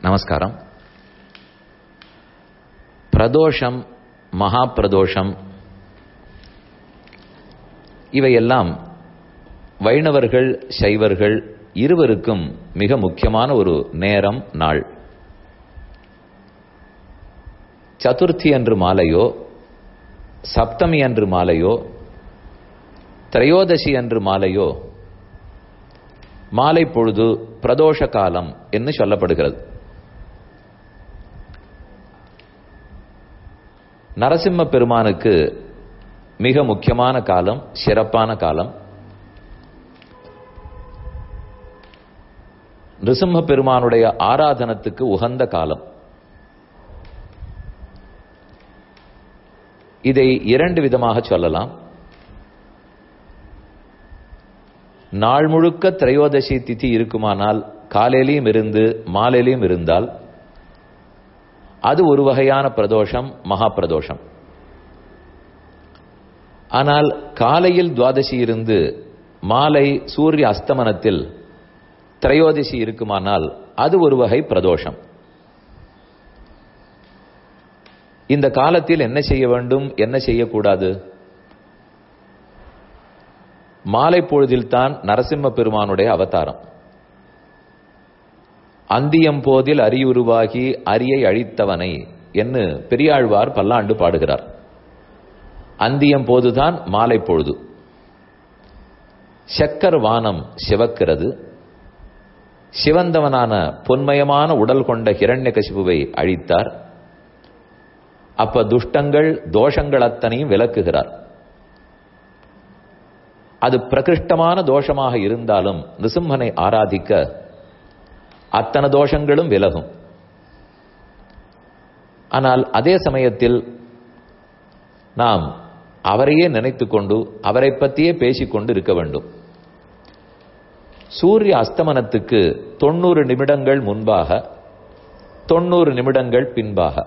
நமஸ்காரம் பிரதோஷம் மகா பிரதோஷம் இவையெல்லாம் வைணவர்கள் சைவர்கள் இருவருக்கும் மிக முக்கியமான ஒரு நேரம் நாள் சதுர்த்தி அன்று மாலையோ சப்தமி அன்று மாலையோ திரையோதசி அன்று மாலையோ மாலை பொழுது பிரதோஷ காலம் என்று சொல்லப்படுகிறது நரசிம்ம பெருமானுக்கு மிக முக்கியமான காலம் சிறப்பான காலம் நிருசிம்ம பெருமானுடைய ஆராதனத்துக்கு உகந்த காலம் இதை இரண்டு விதமாக சொல்லலாம் நாள் முழுக்க திரையோதசி திதி இருக்குமானால் காலையிலையும் இருந்து மாலையிலையும் இருந்தால் அது ஒரு வகையான பிரதோஷம் மகா பிரதோஷம் ஆனால் காலையில் துவாதசி இருந்து மாலை சூரிய அஸ்தமனத்தில் திரையோதசி இருக்குமானால் அது ஒரு வகை பிரதோஷம் இந்த காலத்தில் என்ன செய்ய வேண்டும் என்ன செய்யக்கூடாது மாலை பொழுதில்தான் நரசிம்ம பெருமானுடைய அவதாரம் அந்தியம் போதில் அரியுருவாகி அரியை அழித்தவனை என்று பெரியாழ்வார் பல்லாண்டு பாடுகிறார் அந்தியம் போதுதான் மாலை பொழுது செக்கர் வானம் சிவக்கிறது சிவந்தவனான பொன்மயமான உடல் கொண்ட ஹிரண்ய கசிபுவை அழித்தார் அப்ப துஷ்டங்கள் தோஷங்கள் அத்தனையும் விளக்குகிறார் அது பிரகிருஷ்டமான தோஷமாக இருந்தாலும் நிருசிம்மனை ஆராதிக்க அத்தனை தோஷங்களும் விலகும் ஆனால் அதே சமயத்தில் நாம் அவரையே நினைத்துக் கொண்டு அவரை பற்றியே பேசிக்கொண்டு இருக்க வேண்டும் சூரிய அஸ்தமனத்துக்கு தொண்ணூறு நிமிடங்கள் முன்பாக தொண்ணூறு நிமிடங்கள் பின்பாக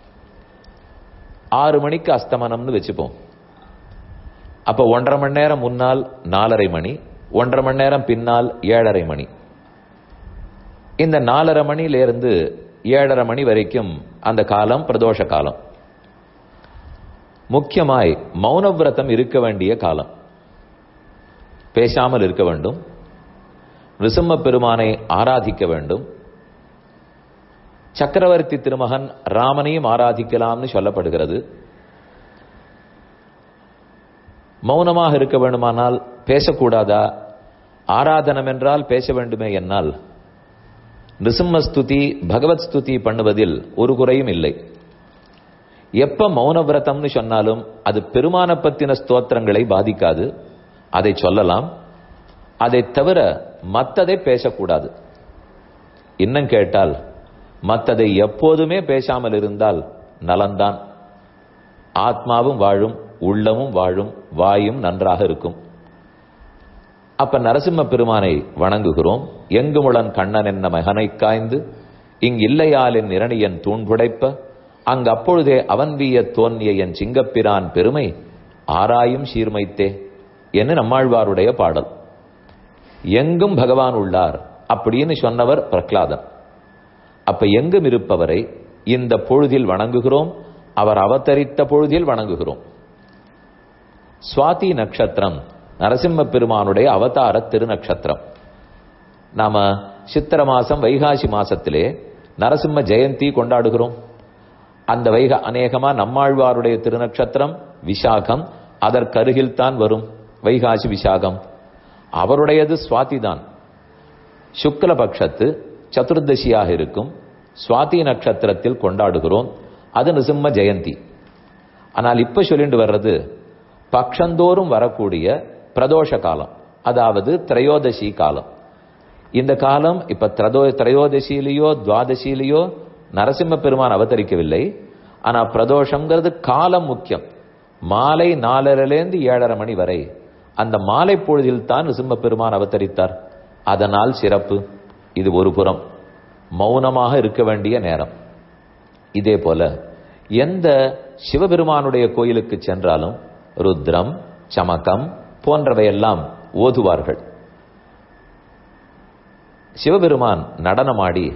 ஆறு மணிக்கு அஸ்தமனம்னு வச்சுப்போம் அப்ப ஒன்றரை மணி நேரம் முன்னால் நாலரை மணி ஒன்றரை மணி நேரம் பின்னால் ஏழரை மணி இந்த நாலரை மணியிலிருந்து ஏழரை மணி வரைக்கும் அந்த காலம் பிரதோஷ காலம் முக்கியமாய் மௌனவிரதம் இருக்க வேண்டிய காலம் பேசாமல் இருக்க வேண்டும் நிருசிம்ம பெருமானை ஆராதிக்க வேண்டும் சக்கரவர்த்தி திருமகன் ராமனையும் ஆராதிக்கலாம்னு சொல்லப்படுகிறது மௌனமாக இருக்க வேண்டுமானால் பேசக்கூடாதா ஆராதனம் என்றால் பேச வேண்டுமே என்னால் நிருசிம்மஸ்துதி பகவத் ஸ்துதி பண்ணுவதில் ஒரு குறையும் இல்லை எப்ப மௌன விரதம்னு சொன்னாலும் அது பெருமான பத்தின ஸ்தோத்திரங்களை பாதிக்காது அதை சொல்லலாம் அதை தவிர மத்ததை பேசக்கூடாது இன்னும் கேட்டால் மத்ததை எப்போதுமே பேசாமல் இருந்தால் நலன்தான் ஆத்மாவும் வாழும் உள்ளமும் வாழும் வாயும் நன்றாக இருக்கும் அப்ப நரசிம்ம பெருமானை வணங்குகிறோம் எங்குமுளன் கண்ணன் என்ன மகனை காய்ந்து இங்கில்லையால் என் இரணியன் தூண்புடைப்ப அங்கு அப்பொழுதே அவன் வீய தோன்றிய என் சிங்கப்பிரான் பெருமை ஆராயும் சீர்மைத்தே என்று நம்மாழ்வாருடைய பாடல் எங்கும் பகவான் உள்ளார் அப்படின்னு சொன்னவர் பிரகலாதன் அப்ப எங்கும் இருப்பவரை இந்த பொழுதில் வணங்குகிறோம் அவர் அவதரித்த பொழுதில் வணங்குகிறோம் சுவாதி நட்சத்திரம் நரசிம்ம பெருமானுடைய அவதார திருநக்ஷத்திரம் நாம சித்திர மாசம் வைகாசி மாசத்திலே நரசிம்ம ஜெயந்தி கொண்டாடுகிறோம் அந்த வைக அநேகமா நம்மாழ்வாருடைய திருநக்ஷத்திரம் விசாகம் அதற்கருகில் தான் வரும் வைகாசி விசாகம் அவருடையது சுவாதி தான் சுக்லபக்ஷத்து சதுர்தசியாக இருக்கும் சுவாதி நட்சத்திரத்தில் கொண்டாடுகிறோம் அது நிசிம்ம ஜெயந்தி ஆனால் இப்ப சொல்லிட்டு வர்றது பக்ஷந்தோறும் வரக்கூடிய பிரதோஷ காலம் அதாவது திரையோதசி காலம் இந்த காலம் இப்ப திரதோ திரையோதசியிலேயோ துவாதசியிலேயோ நரசிம்ம பெருமான் அவதரிக்கவில்லை ஆனா பிரதோஷங்கிறது காலம் முக்கியம் மாலை நாலரிலிருந்து ஏழரை மணி வரை அந்த மாலை பொழுதில் தான் நிருசிம்ம பெருமான் அவதரித்தார் அதனால் சிறப்பு இது ஒரு புறம் மௌனமாக இருக்க வேண்டிய நேரம் இதே போல எந்த சிவபெருமானுடைய கோயிலுக்கு சென்றாலும் ருத்ரம் சமகம் போன்றவையெல்லாம் ஓதுவார்கள் சிவபெருமான் நடனமாடி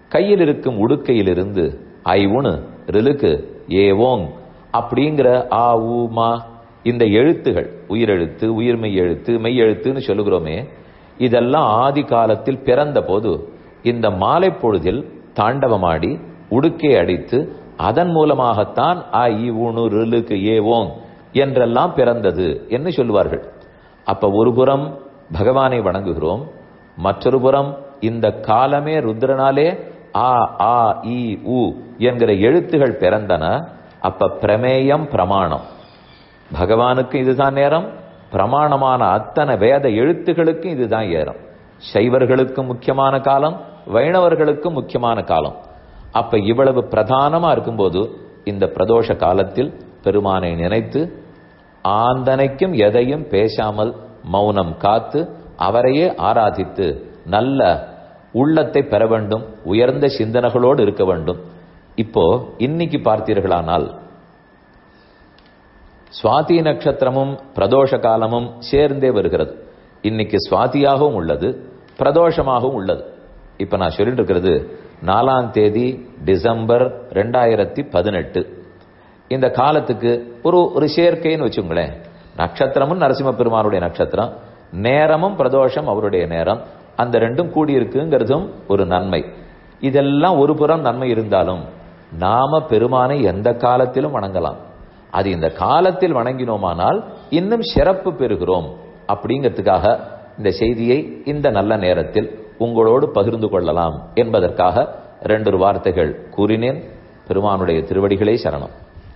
கையில் இருக்கும் உடுக்கையிலிருந்து ஐ உணு ரிலுக்கு ஏ ஓங் அப்படிங்கிற ஆ ஊ மா இந்த எழுத்துகள் உயிரெழுத்து உயிர்மெய் எழுத்து மெய் எழுத்துன்னு சொல்லுகிறோமே இதெல்லாம் ஆதி காலத்தில் பிறந்த போது இந்த மாலை பொழுதில் தாண்டவமாடி உடுக்கை அடித்து அதன் மூலமாகத்தான் ஆ இ ஊணு ரிலுக்கு ஏ ஓங் என்றெல்லாம் பிறந்தது என்று சொல்லுவார்கள் அப்ப ஒரு புறம் பகவானை வணங்குகிறோம் மற்றொரு புறம் இந்த காலமே ருத்ரனாலே ஆ ஆ இ உ என்கிற எழுத்துகள் பிறந்தன அப்ப பிரமேயம் பிரமாணம் பகவானுக்கு இதுதான் நேரம் பிரமாணமான அத்தனை வேத எழுத்துகளுக்கும் இதுதான் ஏறம் சைவர்களுக்கும் முக்கியமான காலம் வைணவர்களுக்கும் முக்கியமான காலம் அப்ப இவ்வளவு பிரதானமா இருக்கும்போது இந்த பிரதோஷ காலத்தில் பெருமானை நினைத்து ஆந்தனைக்கும் எதையும் பேசாமல் மௌனம் காத்து அவரையே ஆராதித்து நல்ல உள்ளத்தை பெற வேண்டும் உயர்ந்த சிந்தனைகளோடு இருக்க வேண்டும் இப்போ இன்னைக்கு பார்த்தீர்களானால் சுவாதி நட்சத்திரமும் பிரதோஷ காலமும் சேர்ந்தே வருகிறது இன்னைக்கு சுவாதியாகவும் உள்ளது பிரதோஷமாகவும் உள்ளது இப்ப நான் சொல்லிட்டு இருக்கிறது நாலாம் தேதி டிசம்பர் ரெண்டாயிரத்தி பதினெட்டு இந்த காலத்துக்கு ஒரு ஒரு சேர்க்கைன்னு வச்சுங்களேன் நட்சத்திரமும் நரசிம்ம பெருமானுடைய நட்சத்திரம் நேரமும் பிரதோஷம் அவருடைய நேரம் அந்த ரெண்டும் கூடியிருக்குங்கிறதும் ஒரு நன்மை இதெல்லாம் ஒரு புறம் நன்மை இருந்தாலும் நாம பெருமானை எந்த காலத்திலும் வணங்கலாம் அது இந்த காலத்தில் வணங்கினோமானால் இன்னும் சிறப்பு பெறுகிறோம் அப்படிங்கிறதுக்காக இந்த செய்தியை இந்த நல்ல நேரத்தில் உங்களோடு பகிர்ந்து கொள்ளலாம் என்பதற்காக ரெண்டு வார்த்தைகள் கூறினேன் பெருமானுடைய திருவடிகளே சரணம்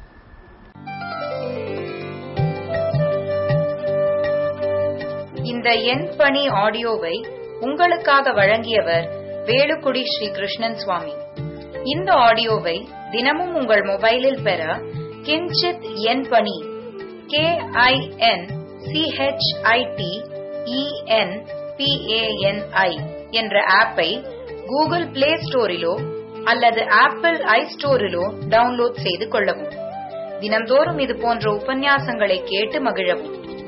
இந்த எண் பணி ஆடியோவை உங்களுக்காக வழங்கியவர் வேலுக்குடி ஸ்ரீ கிருஷ்ணன் சுவாமி இந்த ஆடியோவை தினமும் உங்கள் மொபைலில் பெற கிஞ்சித் எண் பணி கே ஐ என் சிஹெச்ஐடி இஎன் பிஏஎன்ஐ என்ற ஆப்பை கூகுள் பிளே ஸ்டோரிலோ அல்லது ஆப்பிள் ஐ ஸ்டோரிலோ டவுன்லோட் செய்து கொள்ளவும் தினம்தோறும் இது போன்ற உபன்யாசங்களை கேட்டு மகிழவும்